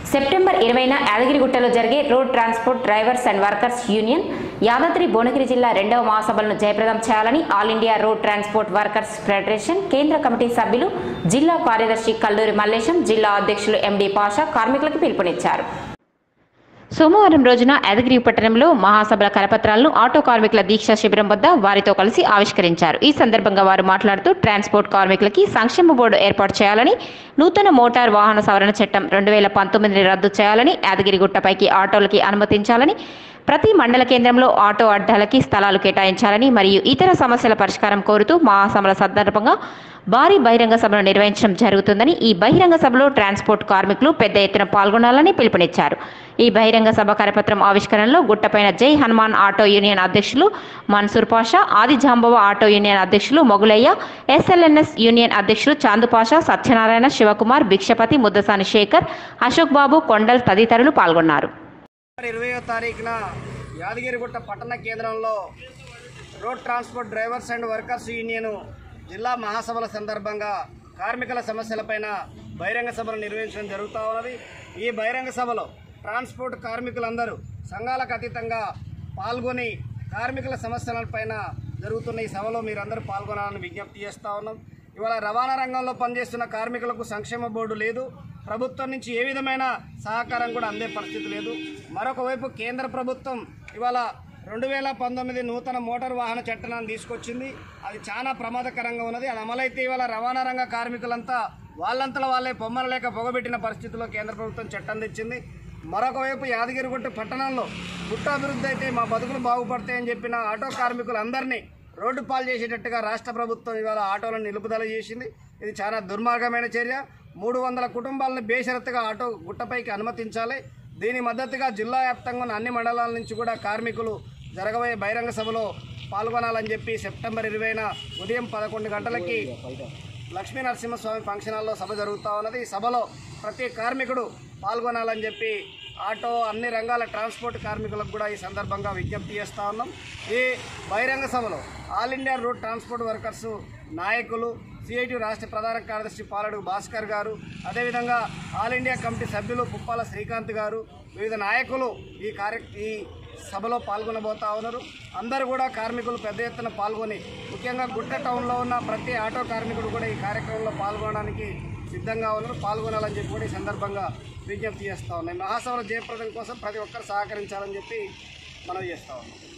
September ఇరవైన యాదగిరిగుట్టలో జరిగే road transport drivers and workers union Yadadri Bhuvanagiri జిల్లా రెండవ మహాసభలను జయప్రదం చేయాలని all India road transport workers federation కేంద్ర కమిటీ సభ్యులు జిల్లా కార్యదర్శి కల్లూరి మల్లేశం జిల్లా అధ్యక్షులు ఎండి పాషా కార్మికులకు పిలుపునిచ్చారు సోమవారం రోజున యాదగిరి పట్టణంలో మహాసభల కరపత్రాలను ఆటో కార్మికుల దీక్షా శిబిరం వద్ద వారితో కలిసి ఆవిష్కరించారు ఈ సందర్భంగా వారు మాట్లాడుతూ ట్రాన్స్పోర్ట్ కార్మికులకి సంక్షేమ బోర్డు ఏర్పాటు చేయాలని నూతన మోటార్ వాహన సవరణ చట్టం రెండు వేల పంతొమ్మిదిని రద్దు చేయాలని యాదగిరిగుట్టపైకి ఆటోలకి అనుమతించాలని ప్రతి మండల కేంద్రంలో ఆటో అడ్డాలకి స్థలాలు కేటాయించాలని మరియు ఇతర సమస్యల పరిష్కారం కోరుతూ మహాసభల సందర్భంగా భారీ బహిరంగ సభను నిర్వహించడం జరుగుతుందని ఈ బహిరంగ సభలో ట్రాన్స్పోర్ట్ కార్మికులు పెద్ద ఎత్తున పాల్గొనాలని పిలుపునిచ్చారు ఈ బహిరంగ సభ కరపత్రం ఆవిష్కరణలో గుట్టపైన జై హనుమాన్ ఆటో యూనియన్ అధ్యక్షులు మన్సూర్ పాషా ఆది జాంబవ ఆటో యూనియన్ అధ్యక్షులు మొగులయ్య ఎస్ఎల్ఎన్ఎస్ యూనియన్ అధ్యక్షులు చాందు పాషా సత్యనారాయణ శివకుమార్ భిక్షపతి ముద్దసాని శేఖర్ అశోక్ బాబు కొండల్ తదితరులు పాల్గొన్నారు ఇరవయో తారీఖున యాదగిరిగుట్ట పట్టణ కేంద్రంలో road transport drivers and workers union జిల్లా మహాసభల సందర్భంగా కార్మికుల సమస్యలపైన బహిరంగ సభలు నిర్వహించడం జరుగుతూ ఉన్నది ఈ బహిరంగ సభలో ట్రాన్స్పోర్ట్ కార్మికులందరూ సంఘాలకు అతీతంగా పాల్గొని కార్మికుల సమస్యలపైన జరుగుతున్న ఈ సభలో మీరందరూ పాల్గొనాలని విజ్ఞప్తి చేస్తూ ఉన్నాం ఇవాళ రవాణా రంగంలో పనిచేస్తున్న కార్మికులకు సంక్షేమ బోర్డు లేదు ప్రభుత్వం నుంచి ఏ విధమైన సహకారం కూడా అందే పరిస్థితి లేదు మరొక వైపు కేంద్ర ప్రభుత్వం ఇవాళ రెండు వేల పంతొమ్మిది నూతన మోటార్ వాహన చట్టాన్ని తీసుకొచ్చింది అది చాలా ప్రమాదకరంగా ఉన్నది అది అమలైతే ఇవాళ రవాణా రంగ కార్మికులంతా వాళ్ళంతలో వాళ్ళే పొమ్మలు లేక పొగబెట్టిన పరిస్థితిలో కేంద్ర ప్రభుత్వం చట్టం తెచ్చింది మరొక వైపు యాదగిరిగుట్ట పట్టణంలో గుట్ట అభివృద్ధి అయితే మా బతుకులు బాగుపడతాయని చెప్పిన ఆటో కార్మికులందరినీ రోడ్డు పాలు చేసేటట్టుగా రాష్ట్ర ప్రభుత్వం ఇవాళ ఆటోలను నిలుపుదల చేసింది ఇది చాలా దుర్మార్గమైన చర్య మూడు వందల కుటుంబాలను బేషరతుగా ఆటో గుట్టపైకి అనుమతించాలి దీని మద్దతుగా జిల్లా వ్యాప్తంగా ఉన్న అన్ని మండలాల నుంచి కూడా కార్మికులు జరగబోయే బహిరంగ సభలో పాల్గొనాలని చెప్పి సెప్టెంబర్ ఇరవైన ఉదయం పదకొండు గంటలకి లక్ష్మీ నరసింహస్వామి ఫంక్షన్ హాల్లో సభ జరుగుతూ ఉన్నది ఈ సభలో ప్రతి కార్మికుడు పాల్గొనాలని చెప్పి ఆటో అన్ని రంగాల ట్రాన్స్పోర్ట్ కార్మికులకు కూడా ఈ సందర్భంగా విజ్ఞప్తి చేస్తూ ఉన్నాం ఈ బహిరంగ సభలో all India road transport workers నాయకులు సిఐటి రాష్ట్ర ప్రధాన కార్యదర్శి పాలడు భాస్కర్ గారు అదేవిధంగా ఆల్ ఇండియా కమిటీ సభ్యులు పుప్పాల శ్రీకాంత్ గారు వివిధ నాయకులు ఈ కార్య ఈ సభలో పాల్గొనబోతా ఉన్నారు అందరూ కూడా కార్మికులు పెద్ద ఎత్తున పాల్గొని ముఖ్యంగా గుట్ట టౌన్లో ఉన్న ప్రతి ఆటో కార్మికుడు కూడా ఈ కార్యక్రమంలో పాల్గొనడానికి సిద్ధంగా ఉన్నారు పాల్గొనాలని చెప్పి కూడా ఈ సందర్భంగా విజ్ఞప్తి చేస్తూ ఉన్నాయి మహాసభల జయప్రదం కోసం ప్రతి ఒక్కరు సహకరించాలని చెప్పి మనం చేస్తూ ఉన్నాం